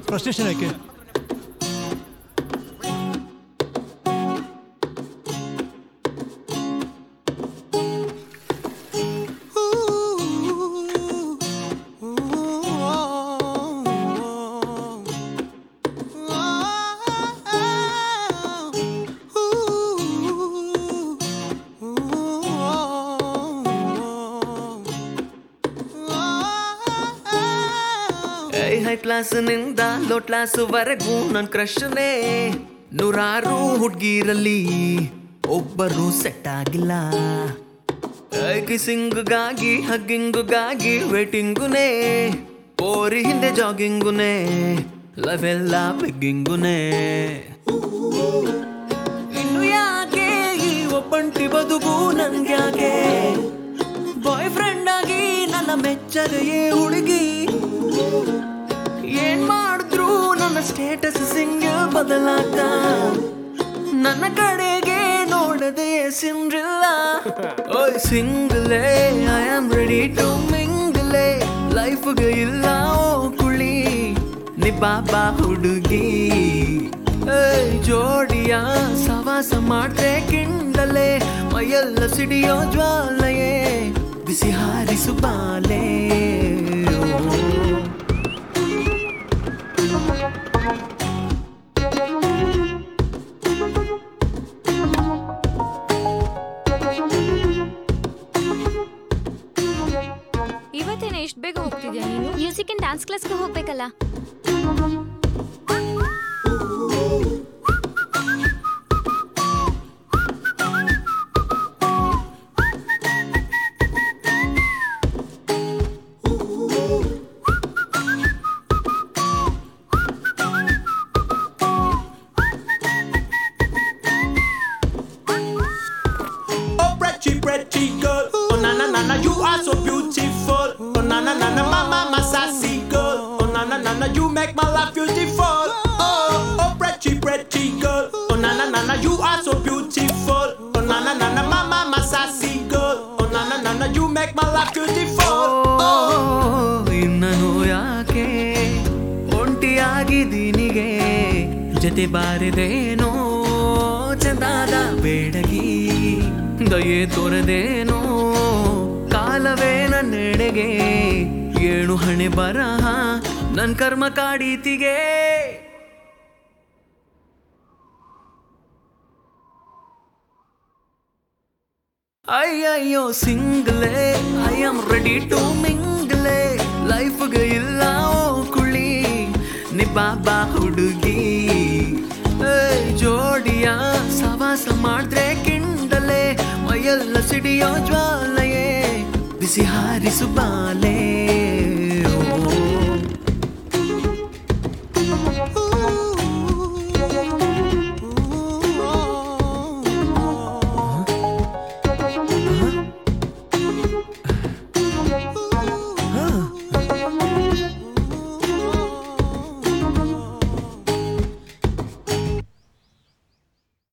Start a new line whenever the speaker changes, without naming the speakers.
Frustration ಯಾಕೆ
I high ಕ್ಲಾಸ್ನಿಂದ low ಕ್ಲಾಸ್ವರೆಗೂ ನನ್ ಕ್ರಶ್ನೇ ನೂರಾರು ಹುಡ್ಗಿರಲ್ಲಿ ಒಬ್ಬರು ಸೆಟ್ ಆಗಿಲ್ಲ ಕಿಸಿಂಗ್ಗಾಗಿ ಹಗ್ಗಿಂಗುಗಾಗಿ ವೇಟಿಂಗುನೇ ಓರಿ ಹಿಂದೆ ಜಾಗಿಂಗುನೇ ಲವ್ ಎಲ್ಲ ಬೆಗ್ಗಿಂಗುನೇ ಇನ್ನು ಯಾಕೆ ಈ ಒಬ್ಬಂಟಿ ಬದುಕು ನನ್ಗ್ಯಾಕೆ ಬಾಯ್ ಫ್ರೆಂಡ್ ಆಗಿ ನನ್ನ ಮೆಚ್ಚದೆಯೇ ಹುಡುಗಿ ಏನ್ ಮಾಡಿದ್ರು ನನ್ನ ಸ್ಟೇಟಸ್ ಸಿಂಗಲ್ ಬದಲಾಗ ನನ್ನ ಕಡೆಗೆ ನೋಡದೆ ಸಿಂಡ್ರಿಲ್ಲ ಓಯ್ ಸಿಂಗಲೇ ಐ ಆಮ್ ರೆಡಿ ಟು ಮಿಂಗಲೇ ಲೈಫ್ಗೆ ಇಲ್ಲ ಓ ಕುಳಿ ನಿ ಬಾಬಾ ಹುಡುಗಿ ಏಯ್ ಜೋಡಿಯ ಸವಾಸ ಮಾಡ್ದೆ ಕಿಂಡಲೆ ಮೈಯೆಲ್ಲ ಸಿಡಿಯೋ ಜ್ವಾಲೆಯೇ ಬಿಸಿ ಹಾರಿಸು ಬಾಲೆ
ಇವತ್ತೇನೆ ಎಷ್ಟು ಬೇಗ ಹೋಗ್ತಿದ್ಯಾ ನೀನು
ಮ್ಯೂಸಿಕ್ ಅಂಡ್ ಡ್ಯಾನ್ಸ್ ಕ್ಲಾಸ್ಗೆ ಹೋಗ್ಬೇಕಲ್ಲ
Oh, pretty, pretty girl. Oh, na na na na, you are so beautiful. Oh, na na na na, mama, my sassy girl. Oh, na na na na, you make my life beautiful. Oh, oh, pretty, pretty girl. Oh, na na na na, you are so beautiful. Oh, na na na na, mama, my sassy girl. Oh, na na na na, you make my life beautiful. Oh.
ಇನ್ನನು ಯಾಕೆ ಒಂಟಿಯಾಗಿದ್ದೀನಿಗೆ ಜೊತೆ ಬಾರಿದೇನೋ ಚಂದಾದ ಬೇಡಗಿ ದಯೆ ತೋರದೇನೋ ಕಾಲವೇ ನನ್ನೆಡೆಗೆ ಏಳು ಹಣೆ ಬರಹ ನನ್ ಕರ್ಮ ಕಾಡೀತಿಗೆ ಅಯ್ಯಯ್ಯೋ ಸಿಂಗಲೇ ಐ ಆಮ್ ರೆಡಿ ಟು ಮಿಂಗಲೇ ಲೈಫ್ಗೆ ಇಲ್ಲ ಓ ಕುಳಿ ನಿ ಬಾಬಾ ಹುಡುಗಿ ಏಯ್ ಜೋಡಿಯ ಸವಾಸ ಮಾಡಿದ್ರೆ ಕಿಂಡಲೆ ಮೈಯೆಲ್ಲ ಸಿಡಿಯೋ ಜ್ವಾಲೆಯೇ ಬಿಸಿ ಹಾರಿಸು ಬಾಲೆ